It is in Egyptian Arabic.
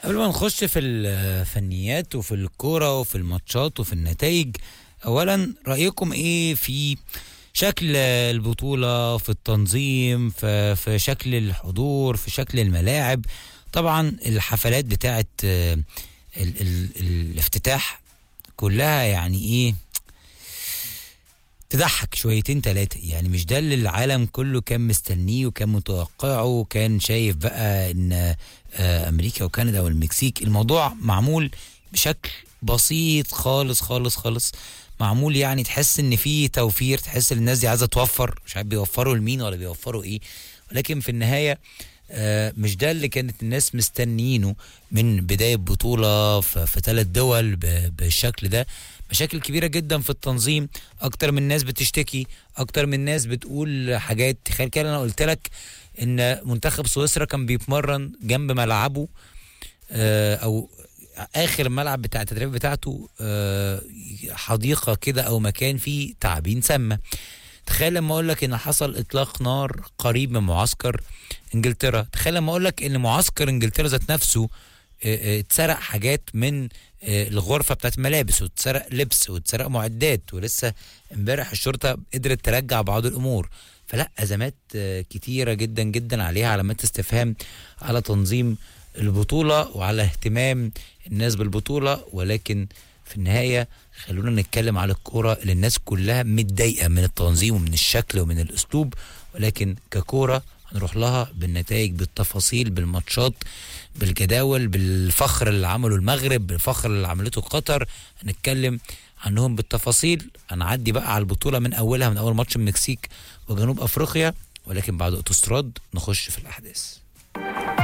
قبل ما نخش في الفنيات وفي الكورة وفي الماتشات وفي النتائج أولا رأيكم إيه في شكل البطولة في التنظيم في, في شكل الحضور في شكل الملاعب طبعا الحفلات بتاعت آه، ال ال الافتتاح كلها يعني إيه تضحك شويتين تلاتة يعني مش ده اللي العالم كله كان مستنيه وكان متوقعه وكان شايف بقى ان آه، امريكا وكندا والمكسيك الموضوع معمول بشكل بسيط خالص خالص خالص معمول يعني تحس ان في توفير تحس ان الناس دي عايزه توفر مش عارف بيوفروا لمين ولا بيوفروا ايه ولكن في النهايه آه، مش ده اللي كانت الناس مستنيينه من بدايه بطوله في, في ثلاث دول ب- بالشكل ده مشاكل كبيره جدا في التنظيم اكتر من ناس بتشتكي اكتر من ناس بتقول حاجات تخيل كده انا قلت لك ان منتخب سويسرا كان بيتمرن جنب ملعبه آه، او اخر الملعب بتاع التدريب بتاعته آه، حديقه كده او مكان فيه تعابين سامه تخيل لما اقول لك ان حصل اطلاق نار قريب من معسكر انجلترا تخيل لما اقول لك ان معسكر انجلترا ذات نفسه آه، آه، اتسرق حاجات من آه، الغرفه بتاعت الملابس واتسرق لبس واتسرق معدات ولسه امبارح الشرطه قدرت ترجع بعض الامور فلا ازمات آه، كتيره جدا جدا عليها علامات استفهام على تنظيم البطوله وعلى اهتمام الناس بالبطوله ولكن في النهايه خلونا نتكلم على الكوره اللي الناس كلها متضايقه من التنظيم ومن الشكل ومن الاسلوب ولكن ككوره هنروح لها بالنتائج بالتفاصيل بالماتشات بالجداول بالفخر اللي عمله المغرب بالفخر اللي عملته قطر هنتكلم عنهم بالتفاصيل هنعدي بقى على البطوله من اولها من اول ماتش المكسيك وجنوب افريقيا ولكن بعد اوتوستراد نخش في الاحداث